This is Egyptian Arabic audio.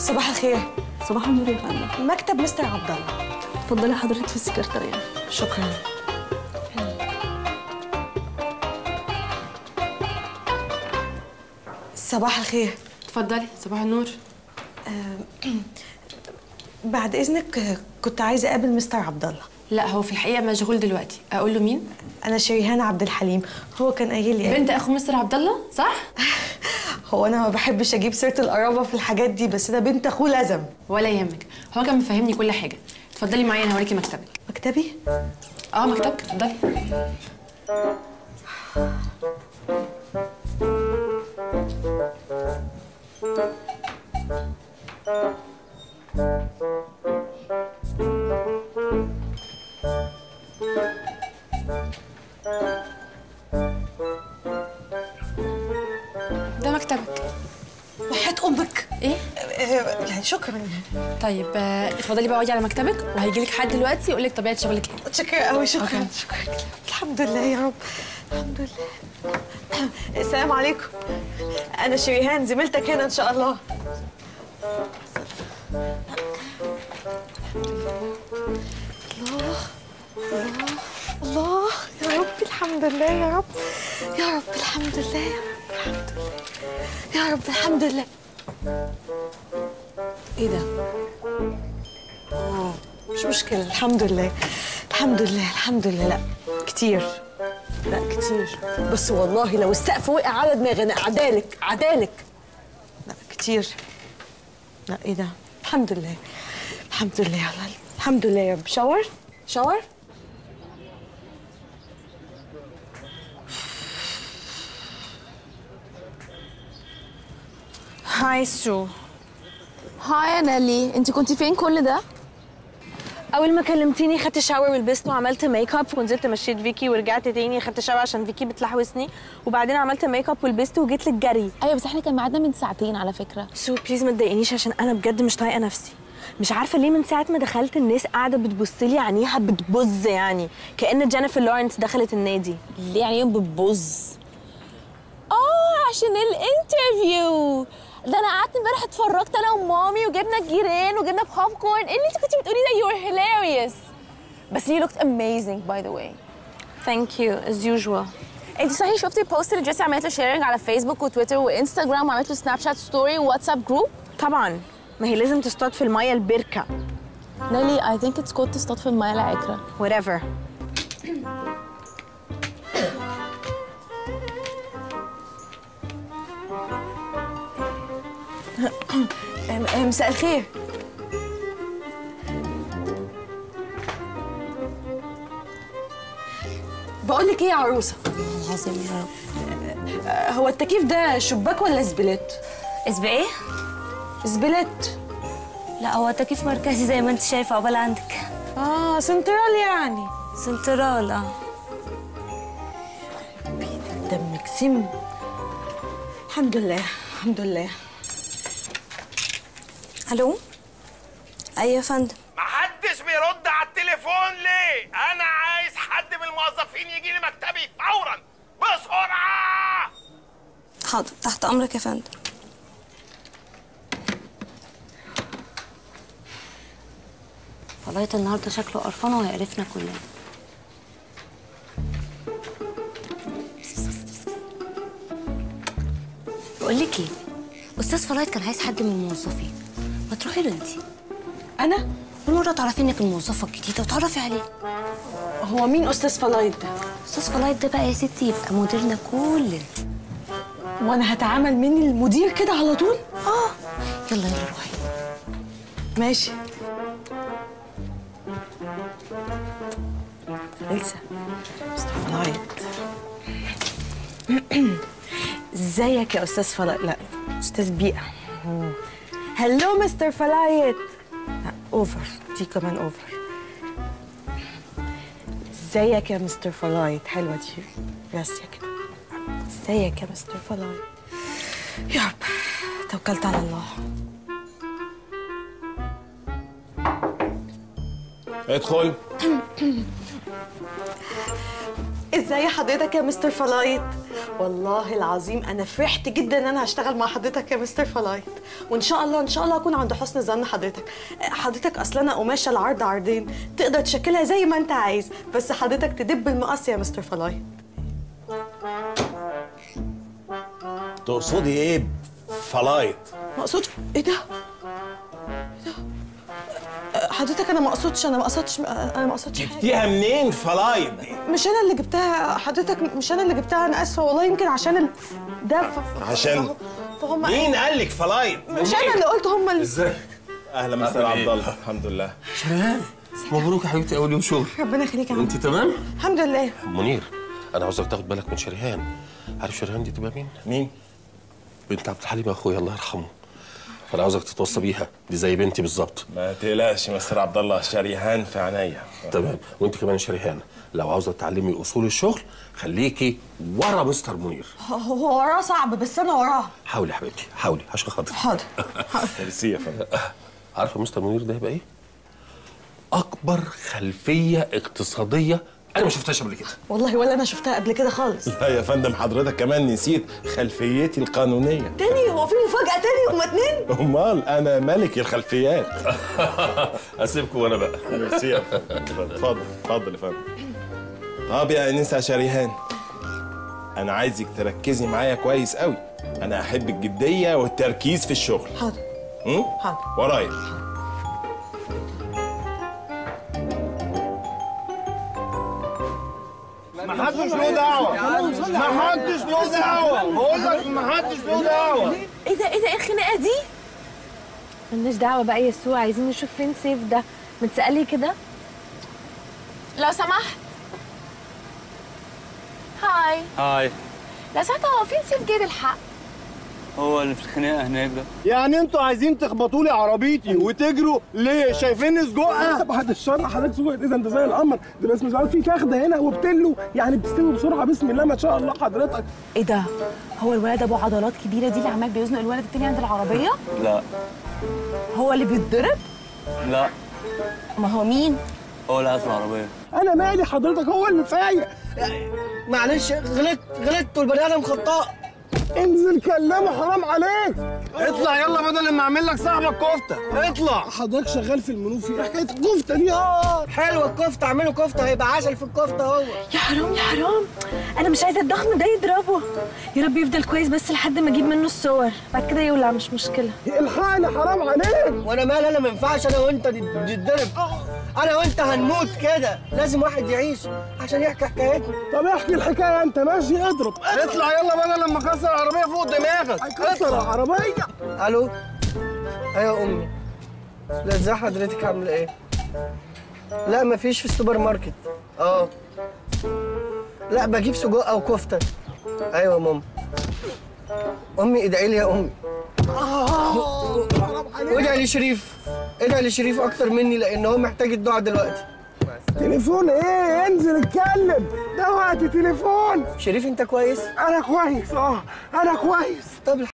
صباح الخير صباح النور يا فندم مكتب مستر عبد الله اتفضلي حضرتك في السكرتاريه شكرا صباح الخير اتفضلي صباح النور بعد اذنك كنت عايزه اقابل مستر عبد الله لا هو في الحقيقه مشغول دلوقتي اقول له مين انا شريهان عبد الحليم هو كان قايل لي بنت اخو مستر عبد الله صح هو انا ما بحبش اجيب سيره القرابه في الحاجات دي بس ده بنت اخوه لازم ولا يهمك هو كان مفهمني كل حاجه اتفضلي معايا انا هوريكي مكتبك مكتبي اه مكتبك اتفضلي ده مكتبك وحياه امك ايه آه، يعني شكرا طيب آه، اتفضلي بقى اقعدي على مكتبك وهيجي لك حد دلوقتي يقول لك طبيعه شغلك ايه متشكرة قوي شكرا أوكي. شكرا الحمد لله يا رب الحمد لله السلام عليكم انا شريهان زميلتك هنا ان شاء الله الله الله الله يا رب الحمد لله يا رب يا رب الحمد لله يا رب الحمد لله يا رب الحمد لله ايه ده مش مشكلة الحمد لله الحمد لله الحمد لله لا كتير لا كتير بس والله لو السقف وقع على دماغي انا عدالك عدالك لا كتير لا ايه ده الحمد لله الحمد لله يا الله الحمد لله يا رب شاور شاور هاي سو هاي يا نيلي انت كنتي فين كل ده اول ما كلمتيني خدت شاور ولبست وعملت ميك اب ونزلت مشيت فيكي ورجعت تاني خدت شاور عشان فيكي بتلحوسني وبعدين عملت ميك اب ولبست وجيت لك جري ايوه بس احنا كان ميعادنا من ساعتين على فكره سو بليز ما تضايقنيش عشان انا بجد مش طايقه نفسي مش عارفه ليه من ساعه ما دخلت الناس قاعده بتبص لي عينيها بتبز يعني كأن جينيفر لورنس دخلت النادي ليه يعني يوم بتبوظ اه عشان الانترفيو ده انا قعدت امبارح اتفرجت انا ومامي وجبنا الجيران وجبنا بوب كورن ايه اللي انت كنتي بتقولي ده يو ار هيلاريوس بس you looked amazing by the way ثانك يو از يوجوال انت صحيح شفتي البوست اللي جيسي عملت له شيرنج على فيسبوك وتويتر وانستغرام وعملت له سناب شات ستوري وواتساب جروب طبعا ما هي لازم تصطاد في الميه البركه نيلي I think it's good تصطاد في المايه العكرة whatever أم- أم، مساء الخير بقول لك ايه يا عروسه العظيم يا رب آه، هو التكييف ده شباك ولا زبلت اسم ايه؟ زبلت لا هو تكييف مركزي زي ما انت شايفه عقبال عندك اه سنترال يعني سنترال اه دمك سم الحمد لله الحمد لله الو ايوه يا فندم محدش بيرد على التليفون ليه؟ أنا عايز حد من الموظفين يجي لي مكتبي فورا بسرعة! حاضر تحت امرك يا فندم فلايت النهارده شكله قرفان وهيقرفنا كلنا بقول لك ايه استاذ فلايت كان عايز حد من الموظفين ما تروحي له انت انا بالمره تعرفي انك الموظفه الجديده وتعرفي عليه هو مين استاذ فلايت ده استاذ فلايت ده بقى يا ستي يبقى مديرنا كلنا وانا هتعامل مني المدير كده على طول اه يلا يلا روحي ماشي إلسا مستر فلايت ازيك يا استاذ فلايت لا استاذ بيئة هلو مستر فلايت لا اوفر دي كمان اوفر ازيك يا مستر فلايت حلوة دي راسية كده ازيك يا مستر فلايت يا رب توكلت على الله ادخل ازاي حضرتك يا مستر فلايت والله العظيم انا فرحت جدا ان انا هشتغل مع حضرتك يا مستر فلايت وان شاء الله ان شاء الله اكون عند حسن ظن حضرتك حضرتك اصلا انا قماشه العرض عرضين تقدر تشكلها زي ما انت عايز بس حضرتك تدب المقص يا مستر فلايت تقصدي ايه فلايت ما اقصدش ايه ده؟ ايه ده؟ أه، حضرتك انا ما اقصدش انا ما اقصدش انا ما اقصدش حاجة. جبتيها منين فلايت دي مش انا اللي جبتها حضرتك مش انا اللي جبتها انا اسفه والله يمكن عشان ال... ده ف... عشان فهم مين قال لك فلايت مش انا اللي قلت هم اللي ازيك اهلا مستر عبد الله الحمد لله شريهان مبروك يا حبيبتي اول يوم شغل ربنا يخليك يا عم انت تمام الحمد لله منير انا عاوزك تاخد بالك من شريهان عارف شريهان دي تبقى مين مين بنت عبد الحليم اخويا الله يرحمه فانا عاوزك تتوصى بيها دي زي بنتي بالظبط ما تقلقش مستر عبد الله شريهان في عينيا تمام وانت كمان يا شريهان لو عاوزه تتعلمي اصول الشغل خليكي ورا مستر منير هو وراه صعب بس انا وراه حاولي يا حبيبتي حاولي عشان خاطري حاضر ميرسي يا فندم عارفه مستر منير ده هيبقى ايه اكبر خلفيه اقتصاديه انا ما شفتهاش قبل كده والله ولا انا شفتها قبل كده خالص لا يا فندم حضرتك كمان نسيت خلفيتي القانونيه تاني هو في مفاجأة تاني هما اتنين امال انا ملك الخلفيات اسيبكم وانا بقى ميرسي يا فندم اتفضل اتفضل يا فندم طب يا انسه شريهان انا عايزك تركزي معايا كويس قوي انا احب الجديه والتركيز في الشغل حاضر م? حاضر ورايا ما حدش له دعوه ما حدش له دعوه بقول لك ما حدش له دعوه ايه ده ايه ده ايه الخناقه دي ملناش دعوه بقى يا سو عايزين نشوف فين سيف ده متسألي كده لو سمحت هاي هاي لو سمحت هو فين سيف جيد الحق هو اللي في الخناقه هناك ده يعني انتوا عايزين تخبطوا لي عربيتي وتجروا ليه شايفيني سجقها بعد الشر حضرتك سوق اذا انت زي القمر ده بس مش عارف في كخده هنا وبتلو يعني بتستوي بسرعه بسم الله ما شاء الله حضرتك ايه ده هو الولد ابو عضلات كبيره دي اللي عمال بيزنق الولد التاني عند العربيه لا هو اللي بيتضرب لا ما هو مين هو اللي قاعد في العربيه انا مالي حضرتك هو اللي فايق معلش غلطت غلطت والبني ادم خطاء انزل كلمه حرام عليك اطلع يلا بدل ما اعمل لك صاحبك كفته اطلع حضرتك شغال في المنوفي ايه حكايه الكفته دي اه حلوه الكفته اعملوا كفته هيبقى عسل في الكفته هو يا حرام يا حرام انا مش عايزه الضخم ده يضربه يا رب يفضل كويس بس لحد ما اجيب منه الصور بعد كده يولع مش مشكله الحقني حرام عليك وانا مال انا ما ينفعش انا وانت نتضرب انا وانت هنموت كده لازم واحد يعيش عشان يحكي حكايتنا طب احكي الحكايه انت ماشي اضرب اطلع يلا بدل لما اكسر العربيه فوق دماغك هيكسر العربيه الو ايوه امي لا ازاي حضرتك عامله ايه لا مفيش في السوبر ماركت اه لا بجيب سجق او كفته ايوه يا ماما امي ادعي لي يا امي وادعي لشريف ادعي لشريف اكتر مني لان هو محتاج الدعاء دلوقتي تليفون ايه انزل اتكلم ده وقت تليفون شريف انت كويس انا كويس اه انا كويس طب